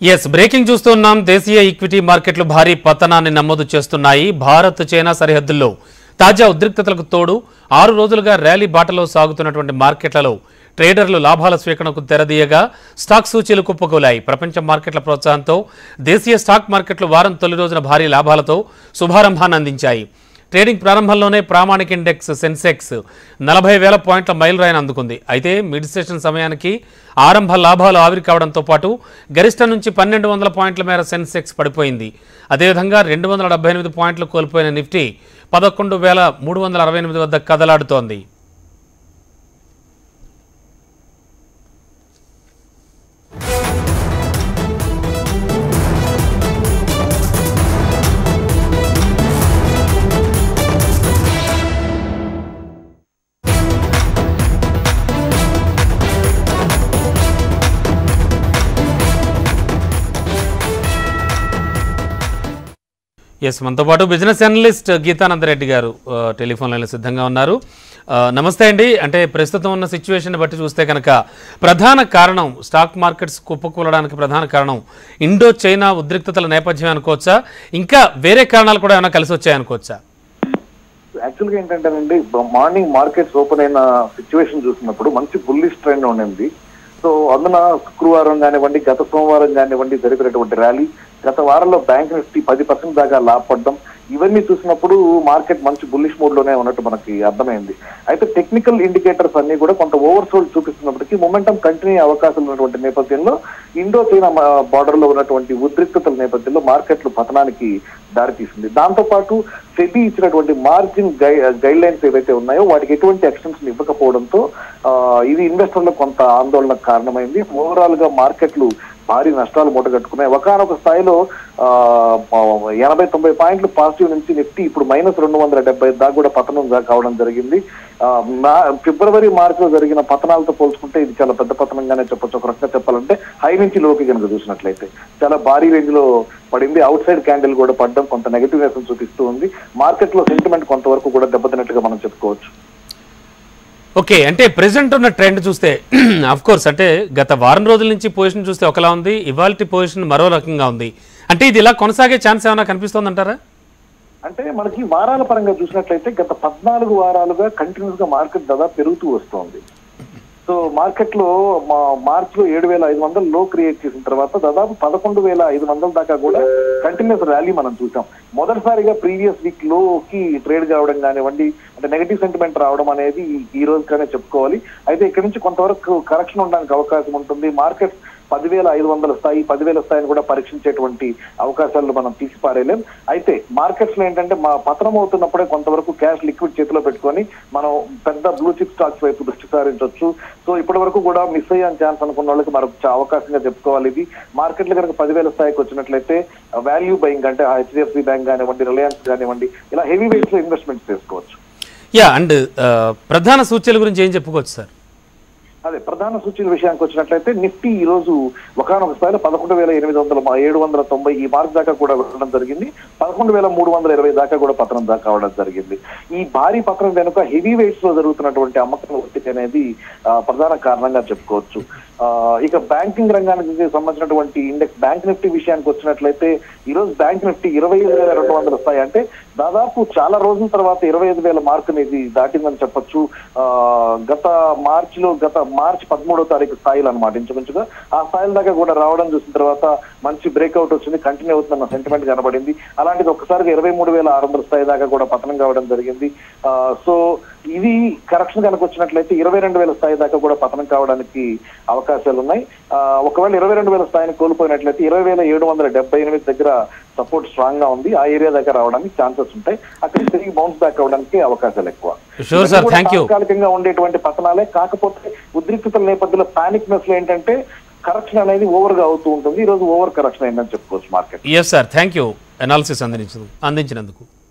Yes breaking చూస్తున్నాం దేశీయ equity మార్కెట్లు భారీ పతనాన్ని నమోదు చేస్తున్నాయి భారత్ చైనా సరిహద్దుల్లో తాజా ఉద్రిక్తతలకు తోడు ఆరు రోజులుగా ర్యాలీ బాటలో సాగుతున్నటువంటి మార్కెట్లలో ట్రేడర్లు లాభాల స్వీకరణకు తెరదీయగా స్టాక్ సూచీలు కుప్పకూలాయి ప్రపంచ మార్కెట్ల ప్రోత్సాహంతో దేశీయ స్టాక్ మార్కెట్లు వారం తొలి రోజున భారీ లాభాలతో శుభారంభాన్ని అందించాయి ట్రేడింగ్ ప్రారంభంలోనే ప్రామాణిక ఇండెక్స్ సెన్సెక్స్ నలభై వేల పాయింట్ల మైలురాయిని అందుకుంది అయితే మిడ్ సెషన్ సమయానికి ఆరంభ లాభాలు ఆవిరి కావడంతో పాటు గరిష్ట నుంచి పన్నెండు వందల పాయింట్ల మేర సెన్సెక్స్ పడిపోయింది అదేవిధంగా రెండు వందల డెబ్బై ఎనిమిది పాయింట్లు కోల్పోయిన నిఫ్టీ పదకొండు వేల మూడు వందల అరవై ఎనిమిది వద్ద కదలాడుతోంది ఎస్ మనతో పాటు బిజినెస్ అనలిస్ట్ గీతానంద రెడ్డి గారు ఆ, టెలిఫోన్ లైన్లో సిద్ధంగా ఉన్నారు ఆ, నమస్తే అండి అంటే ప్రస్తుతం ఉన్న సిచ్యువేషన్ బట్టి చూస్తే కనుక ప్రధాన కారణం స్టాక్ మార్కెట్స్ కుప్పకూలడానికి ప్రధాన కారణం ఇండో చైనా ఉద్రిక్తతల నేపథ్యం అనుకోవచ్చా ఇంకా వేరే కారణాలు కూడా ఏమైనా కలిసి వచ్చాయనుకోవచ్చా యాక్చువల్ గా ఏంటంటేనండి మార్నింగ్ మార్కెట్స్ ఓపెన్ అయిన సిచ్యువేషన్ చూసినప్పుడు మంచి బుల్లిష్ ట్రెండ్ ఉండింది సో అందున శుక్రవారం కానివ్వండి గత సోమవారం కానివ్వండి జరిపినటువంటి ర్యాలీ గత వారంలో బ్యాంక్ నిఫ్టీ పది పర్సెంట్ దాకా లాభపడడం ఇవన్నీ చూసినప్పుడు మార్కెట్ మంచి బుల్లిష్ మోడ్ లోనే ఉన్నట్టు మనకి అర్థమైంది అయితే టెక్నికల్ ఇండికేటర్స్ అన్ని కూడా కొంత ఓవర్ సోల్డ్ చూపిస్తున్నప్పటికీ మొమెంటం కంటిన్యూ అయ్యే అవకాశాలు ఉన్నటువంటి నేపథ్యంలో ఇండో చైనా బార్డర్ లో ఉన్నటువంటి ఉద్రిక్తతల నేపథ్యంలో మార్కెట్లు పతనానికి దారితీసింది దాంతో పాటు సెబీ ఇచ్చినటువంటి మార్జిన్ గైడ్ లైన్స్ ఏవైతే ఉన్నాయో వాటికి ఎటువంటి ఎక్స్టెన్షన్ ఇవ్వకపోవడంతో ఆ, ఇది ఇన్వెస్టర్లకు కొంత ఆందోళనకు కారణమైంది ఓవరాల్ గా మార్కెట్లు భారీ నష్టాలు మూటగట్టుకున్నాయి ఒకనొక స్థాయిలో ఆ, ఎనభై తొంభై పాయింట్లు పాజిటివ్ నుంచి నిఫ్టీ ఇప్పుడు మైనస్ రెండు వందల డెబ్బై దాకా కూడా పతనం దా- కావడం జరిగింది ఆ, మా- ఫిబ్రవరి మార్చిలో జరిగిన పతనాలతో పోల్చుకుంటే ఇది చాలా పెద్ద పతనంగానే చెప్పొచ్చు ఒక రకంగా చెప్పాలంటే హై నుంచి లోకి కనుక చూసినట్లయితే చాలా భారీ రేంజ్ లో పడింది అవుట్ సైడ్ క్యాండిల్ కూడా పడడం కొంత నెగటివ్నెస్ చూపిస్తూ ఉంది మార్కెట్ లో సెంటిమెంట్ కొంతవరకు కూడా దెబ్బతిన్నట్టుగా మనం చెప్పుకోవచ్చు ఓకే అంటే ప్రెసెంట్ ఉన్న ట్రెండ్ చూస్తే అఫ్ కోర్స్ అంటే గత వారం రోజుల నుంచి పొజిషన్ చూస్తే ఒకలా ఉంది ఇవాల్టి పొజిషన్ మరో రకంగా ఉంది అంటే ఇది ఇలా కొనసాగే ఛాన్స్ ఏమైనా కనిపిస్తోందంటారా అంటే మనకి వారాల పరంగా చూసినట్లయితే గత పద్నాలుగు వారాలుగా కంటిన్యూస్ గా మార్కెట్ దాదాపు పెరుగుతూ వస్తోంది సో మార్కెట్ లో మా మార్చ్ లో ఏడు వేల ఐదు వందలు లో క్రియేట్ చేసిన తర్వాత దాదాపు పదకొండు వేల ఐదు వందల దాకా కూడా కంటిన్యూస్ ర్యాలీ మనం చూసాం మొదటిసారిగా ప్రీవియస్ వీక్ లో కి ట్రేడ్ కావడం కానివ్వండి అంటే నెగటివ్ సెంటిమెంట్ రావడం అనేది ఈ- ఈ రోజు కానీ చెప్పుకోవాలి అయితే ఇక్కడ నుంచి కొంతవరకు కరెక్షన్ ఉండడానికి అవకాశం ఉంటుంది మార్కెట్ పదివేల ఐదు వందల స్థాయి పదివేల స్థాయిని కూడా పరీక్షించేటువంటి అవకాశాలు మనం తీసి పారేయలేం అయితే మార్కెట్స్ లో ఏంటంటే మా పతనం అవుతున్నప్పుడే కొంతవరకు క్యాష్ లిక్విడ్ చేతిలో పెట్టుకొని మనం పెద్ద బ్లూ చిప్ స్టాక్స్ వైపు దృష్టి సారించవచ్చు సో ఇప్పటి వరకు కూడా మిస్ అయ్యాను ఛాన్స్ అనుకున్న వాళ్ళకి మరొక చా- అవకాశంగా చెప్పుకోవాలి ఇది మార్కెట్లు కనుక పదివేల స్థాయికి వచ్చినట్లయితే వాల్యూ బయింగ్ అంటే హెచ్డిఎఫ్సి బ్యాంక్ కానివ్వండి రిలయన్స్ కానివ్వండి ఇలా హెవీ వెయిట్స్ లో ఇన్వెస్ట్మెంట్స్ చేసుకోవచ్చు యా అండ్ ప్రధాన సూచనల గురించి ఏం చెప్పుకోవచ్చు సార్ అదే ప్రధాన సూచీల విషయానికి వచ్చినట్లయితే నిఫ్టీ ఈ రోజు ఒకనొక స్థాయిలో పదకొండు వేల ఎనిమిది వందల ఏడు వందల తొంభై ఈ మార్క్ దాకా కూడా వెళ్ళడం జరిగింది పదకొండు వేల మూడు వందల ఇరవై దాకా కూడా పతనం దాకా అవడం జరిగింది ఈ భారీ పతనం వెనుక హెవీ వెయిట్స్ లో జరుగుతున్నటువంటి అమ్మకాల ఒత్తిడి అనేది ఆ, ప్రధాన కారణంగా చెప్పుకోవచ్చు ఆ, ఇక బ్యాంకింగ్ రంగానికి సంబంధించినటువంటి ఇండెక్స్ బ్యాంక్ నిఫ్టీ విషయానికి వచ్చినట్లయితే ఈ రోజు బ్యాంక్ నిఫ్టీ ఇరవై ఐదు వేల రెండు వందల స్థాయి అంటే దాదాపు చాలా రోజుల తర్వాత ఇరవై ఐదు వేల మార్క్ అనేది దాటిందని చెప్పొచ్చు ఆ, గత మార్చి లో గత మార్చి పదమూడో తారీఖు స్థాయిలు అనమాట ఇంచుమించుగా ఆ స్థాయిల దాకా కూడా రావడం చూసిన తర్వాత మంచి బ్రేక్అవుట్ వచ్చింది కంటిన్యూ అవుతుందన్న సెంటిమెంట్ కనబడింది అలాంటిది ఒక్కసారిగా ఇరవై మూడు వేల ఆరు వందల స్థాయి దాకా కూడా పతనం కావడం జరిగింది ఆ, సో ఇది కరెక్షన్ కనుక వచ్చినట్లయితే ఇరవై రెండు వేల స్థాయి దాకా కూడా పతనం కావడానికి అవకాశాలు ఉన్నాయి ఆ, ఒకవేళ ఇరవై రెండు వేల స్థాయిని కోల్పోయినట్లయితే ఇరవై వేల ఏడు వందల డెబ్బై ఎనిమిది దగ్గర సపోర్ట్ స్ట్రాంగ్ గా ఉంది ఆ ఏరియా దగ్గర రావడానికి ఛాన్సెస్ ఉంటాయి అక్కడ తిరిగి బౌన్స్ బ్యాక్ అవడానికి అవకాశాలు ఎక్కువ Sure, sir. ఇవన్నీ కూడా Thank you. తాత్కాలికంగా ఉండేటువంటి పతనాలే కాకపోతే ఉద్రిక్తతల నేపథ్యంలో పానిక్ నెస్ లో ఏంటంటే కరెక్షన్ అనేది ఓవర్ గా అవుతూ ఉంటుంది ఈ రోజు ఓవర్ కరెక్షన్ అయిందని చెప్పుకోవచ్చు market yes sir thank you analysis అందించినందుకు అందించినందుకు